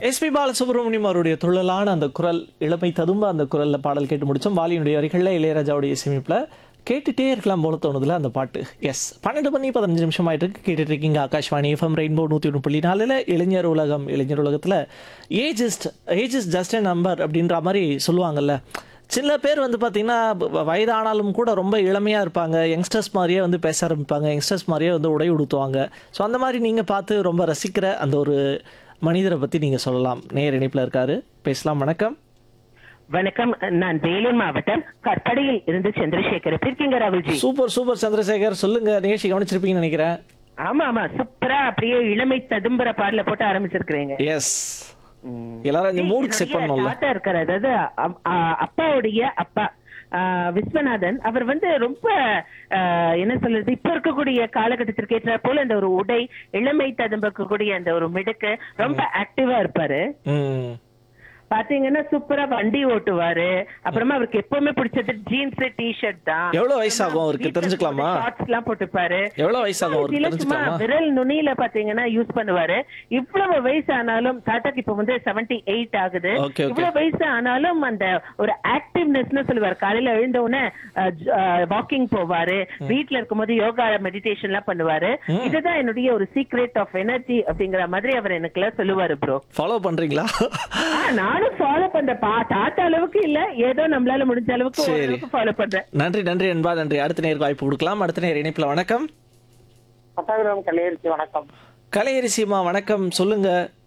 SP Balasubramaniam அவருடைய துள்ளலான அந்த குரல் இளமை ததும்ப அந்த குரல்ல பாடல் கேட்டு முடிச்சோம் வாலியினுடைய வரிகளில் இளையராஜாவுடைய இசையமைப்பில் கேட்டுட்டே இருக்கலாம் போல தோணுதுல அந்த பாட்டு எஸ் பன்னெண்டு மணி பதினஞ்சு நிமிஷம் ஆயிட்டு இருக்கு கேட்டுட்டு இருக்கீங்க ஆகாஷ்வாணி எஃப்எம் ரெயின்போ நூற்றி ஒன்று புள்ளி நாலில் இளைஞர் உலகம் இளைஞர் உலகத்தில் age is age is just a number அப்படின்ற மாதிரி சொல்லுவாங்கல்ல சில பேர் வந்து பார்த்தீங்கன்னா வ- வயதானாலும் கூட ரொம்ப இளமையாக இருப்பாங்க யங்ஸ்டர்ஸ் மாதிரியே வந்து பேச ஆரம்பிப்பாங்க யங்ஸ்டர்ஸ் மாதிரியே வந்து உடை உடுத்துவாங்க ஸோ அந்த மாதிரி நீங்கள் பார்த்து ரொம்ப ரசிக்கிற அந்த ஒரு மனிதரை பற்றி நீங்கள் சொல்லலாம் நேர் இணைப்பில் இருக்காரு பேசலாம் வணக்கம் வணக்கம் நான் வேலூர் மாவட்டம் கற்படையில் இருந்து சந்திரசேகர் எப்படி இருக்கீங்க ராகுல்ஜி சூப்பர் சூப்பர் சந்திரசேகர் சொல்லுங்க நிகழ்ச்சி கவனிச்சிருப்பீங்கன்னு நினைக்கிறேன் ஆமா ஆமா சூப்பரா அப்படியே இளமை ததும்புற பாடல போட்டு ஆரம்பிச்சிருக்கிறீங்க எஸ் எல்லாரும் இந்த மூடுக்கு செட் பண்ணணும்ல தாத்தா இருக்காரு அதாவது அப்- ஆ, அப்பாவுடைய அப்பா ஆ, விஸ்வநாதன் அவர் வந்து ரொம்ப ஆ, என்ன சொல்றது இப்ப இருக்கக்கூடிய காலகட்டத்திற்கு ஏற்ற போல இந்த ஒரு உடை இளமை ததும்பக்கூடிய அந்த ஒரு மிடுக்கு ரொம்ப ஆக்டிவா இருப்பாரு ம் பாத்தீங்கன்னா சூப்பரா வண்டி ஓட்டுவாரு அப்புறமா அவருக்கு எப்பவுமே பிடிச்சது ஜீன்ஸ் டி ஷர்ட் தான் எவ்வளவு வயசாகும் அவருக்கு தெரிஞ்சுக்கலாமா ஷார்ட்ஸ் எல்லாம் போட்டுப்பாரு எவ்வளவு வயசாகும் அவருக்கு இதுல சும்மா தெரிஞ்சுக்கலாமா விரல் நுனியில பாத்தீங்கன்னா யூஸ் பண்ணுவாரு இவ்வளவு வயசு ஆனாலும் தாத்தாக்கு இப்ப வந்து 78 எயிட் ஆகுது Okay, okay. இவ்வளவு வயசு ஆனாலும் அந்த ஒரு ஆக்டிவ்னஸ்னு சொல்லுவாரு காலையில எழுந்த உடனே வாக்கிங் போவாரு வீட்ல இருக்கும்போது யோகா மெடிடேஷன் எல்லாம் பண்ணுவாரு இதுதான் என்னுடைய ஒரு சீக்ரெட் ஆஃப் எனர்ஜி அப்படிங்கிற மாதிரி அவர் எனக்கு எல்லாம் சொல்லுவாரு ப்ரோ ஃபாலோ பண்றீங்களா நானும் ஃபாலோ பண்றேன் பா தாத்தா அளவுக்கு இல்ல ஏதோ நம்மளால முடிஞ்ச அளவுக்கு சரி. ஓரளவுக்கு ஃபாலோ பண்றேன் நன்றி நன்றி என்பா நன்றி அடுத்த நேருக்கு வாய்ப்பு கொடுக்கலாம் அடுத்த நேர் இணைப்பில் வணக்கம் பட்டாபிராம் கலையரிசி வணக்கம் கலையரிசிமா வணக்கம் சொல்லுங்க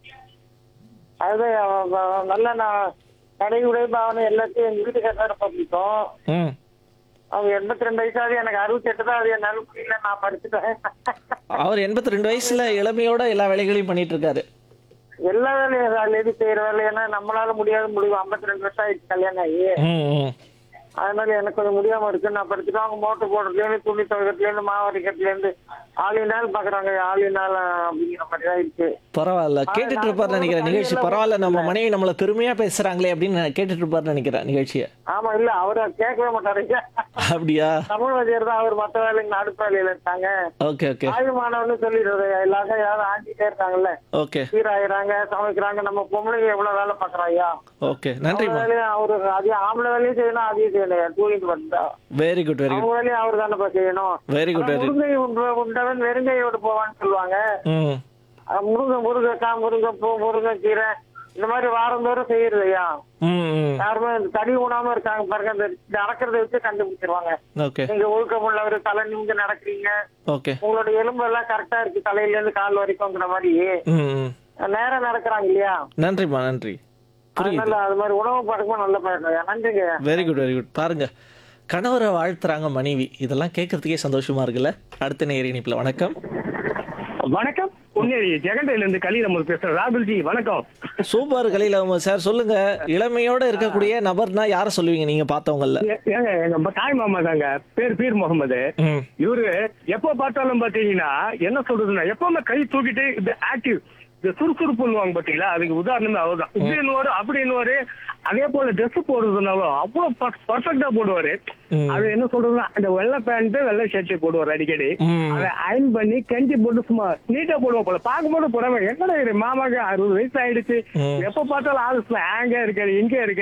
அது அவ- அவ- நல்ல நான் கடை உடைபாவனை எல்லாத்தையும் எங்க வீட்டுக்காரர் ரொம்ப பிடிக்கும் ம் அவங்க எண்பத்தி ரெண்டு வயசாவது எனக்கு அறுபத்தி எட்டு தான் அது என்னால முடியல நான் படிச்சுட்டேன் அவர் எண்பத்தி ரெண்டு வயசுல இளமையோட எல்லா வேலைகளையும் பண்ணிட்டு இருக்காரு எல்லா வேலையும் லேடி செய்யற வேலையென்னா நம்மளால முடியாத முடியும் ஐம்பத்தி ரெண்டு வருஷம் ஆயிடுச்சு கல்யாணம் ஆகி ம், ம். அதனால எனக்கு கொஞ்சம் முடியாம இருக்கு நான் படிச்சுட்டு அவங்க மோட்டர் போடுறதுல இருந்து துணி துவைக்கிறதுல இருந்து மாவு அரைக்கிறதுல இருந்து ஆளினால் பாக்குறாங்க ஆளினால் அப்படிங்கிற மாதிரி தான் இருக்கு பரவாயில்ல கேட்டுட்டு இருப்பாரு நினைக்கிறேன் நிகழ்ச்சி பரவாயில்ல நம்ம மனைவி நம்மள பெருமையா பேசுறாங்களே அப்படின்னு நான் கேட்டுட்டு இருப்பாரு நினைக்கிறேன் நிகழ்ச்சியை ஆமா இல்ல அவரை கேட்கவே மாட்டாரு அப்படியா தமிழ் வஜர் தான் அவர் மத்த வேலைக்கு நடுப்பு வேலையில இருக்காங்க ஓகே ஓகே ஆய்வு மாணவர்னு சொல்லிடுறது எல்லாரும் யாரும் ஆண்டிட்டே இருக்காங்கல்ல ஓகே சீராயிறாங்க சமைக்கிறாங்க நம்ம பொம்பளைங்க எவ்வளவு வேலை பாக்குறோம் ஐயா ஓகே அவங்க நன்றிம்மா வேலையும் அவரு அதே ஆம்பளை வேலையும் செய்யணும் அதையும் செய்யணும் டூலிங் பண்ணா வெரி குட் வெரி அவங்க குட் வேலையும் அவர் தானே செய்யணும் வெரி குட் வெரி முருங்கை உண்ட உண்டவன் வெறுங்கையோடு போவான்னு சொல்லுவாங்க ம் அஹ் முருங்கை முருங்கைக்காய் முருங்கைப்பூ முருங்கைக்கீரை இந்த மாதிரி வாரந்தோறும் செய்யறது ஐயா ம் ம் யாருமே இந்த தடி உணாம இருக்காங்க பாருங்க இந்த நடக்கிறத வச்சு கண்டுபிடிச்சிருவாங்க ஓகே நீங்க ஒழுக்கம் உள்ளவர் தலை நிமிந்து நடக்கிறீங்க ஓகே உங்களோட எலும்பு எல்லாம் கரெக்டா இருக்கு தலையில இருந்து கால் வரைக்கும்ங்கிற மாதிரி ம் ம் நேரம் நடக்கிறாங்க இல்லையா நன்றிம்மா நன்றி புரியுது அதனால அது மாதிரி உணவு பழக்கமும் நல்ல பழக்கம் நன்றிங்க வெரி குட் வெரி குட் பாருங்க கணவரை வாழ்த்துறாங்க மனைவி இதெல்லாம் கேட்கறதுக்கே சந்தோஷமா இருக்குல்ல அடுத்த நேர் இணைப்புல வணக்கம் வணக்கம் உன்னேரி ஜெகண்டையில இருந்து கலிதமர் பேசுறேன் ராகுல்ஜி வணக்கம் சூப்பர் கலீல் அகமது சார் சொல்லுங்க இளமையோட இருக்கக்கூடிய நபர்னா யாரை சொல்லுவீங்க நீங்க பார்த்தவங்கல்ல ஏ- ஏங்க எங்க தாய் மாமா தாங்க பேர் பீர் முகமது ம் இவரு எப்ப பார்த்தாலும் பாத்தீங்கன்னா என்ன சொல்றதுன்னா எப்பவுமே கை தூக்கிட்டு இந்த ஆக்டிவ் இந்த சுறுசுறுப்புன்னுவாங்க பாத்தீங்களா அதுக்கு உதாரணமே அவர்தான் இப்படின்னு அப்படின்னு அதே போல ட்ரெஸ் போடுறதுனாலும் அவ்வளவு பர்ஃபெக்டா போடுவாரு ம். அது என்ன சொல்றதுன்னா அந்த வெள்ளை பேண்ட் வெள்ளை ஷர்ட் போடுவார் அடிக்கடி ம். அதை அயன் பண்ணி கஞ்சி போட்டு சும்மா நீட்டா போடுவோம் போல பார்க்கும்போது புறமே என்னடா இது மாமாக்கு அறுபது வயசு ஆயிடுச்சு ம். எப்ப பார்த்தாலும் ஆஃபீஸ்ல ஆங்க இருக்காரு இங்க இருக்காரு